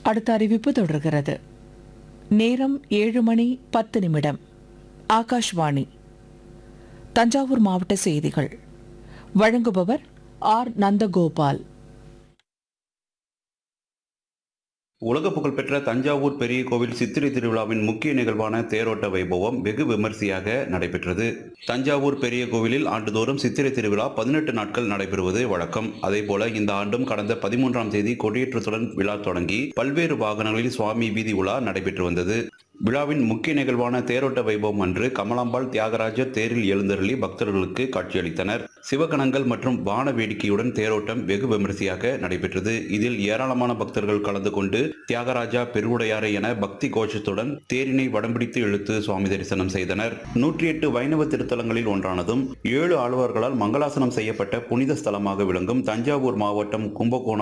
அடுத்த அறிவிப்பு தொடர்கிறது நேரம் ஏழு மணி பத்து நிமிடம் ஆகாஷ்வாணி தஞ்சாவூர் மாவட்ட செய்திகள் வழங்குபவர் ஆர் நந்தகோபால் உலக புகழ்பெற்ற தஞ்சாவூர் பெரிய கோவில் சித்திரை திருவிழாவின் முக்கிய நிகழ்வான தேரோட்ட வைபவம் வெகு விமரிசையாக நடைபெற்றது தஞ்சாவூர் பெரிய கோவிலில் ஆண்டுதோறும் சித்திரை திருவிழா பதினெட்டு நாட்கள் நடைபெறுவது வழக்கம் அதேபோல இந்த ஆண்டும் கடந்த பதிமூன்றாம் தேதி கொடியேற்றத்துடன் விழா தொடங்கி பல்வேறு வாகனங்களில் சுவாமி வீதி உலா நடைபெற்று வந்தது விழாவின் முக்கிய நிகழ்வான தேரோட்ட வைபவம் அன்று கமலாம்பாள் தியாகராஜர் தேரில் எழுந்தருளி பக்தர்களுக்கு காட்சியளித்தனர் சிவகணங்கள் மற்றும் வான வேடிக்கையுடன் தேரோட்டம் வெகு விமரிசையாக நடைபெற்றது இதில் ஏராளமான பக்தர்கள் கலந்து கொண்டு தியாகராஜா பெருவுடையாரை என பக்தி கோஷத்துடன் தேரினை வடம்பிடித்து இழுத்து சுவாமி தரிசனம் செய்தனர் நூற்றி எட்டு வைணவ திருத்தலங்களில் ஒன்றானதும் ஏழு ஆழ்வார்களால் மங்களாசனம் செய்யப்பட்ட புனித ஸ்தலமாக விளங்கும் தஞ்சாவூர் மாவட்டம் கும்பகோணம்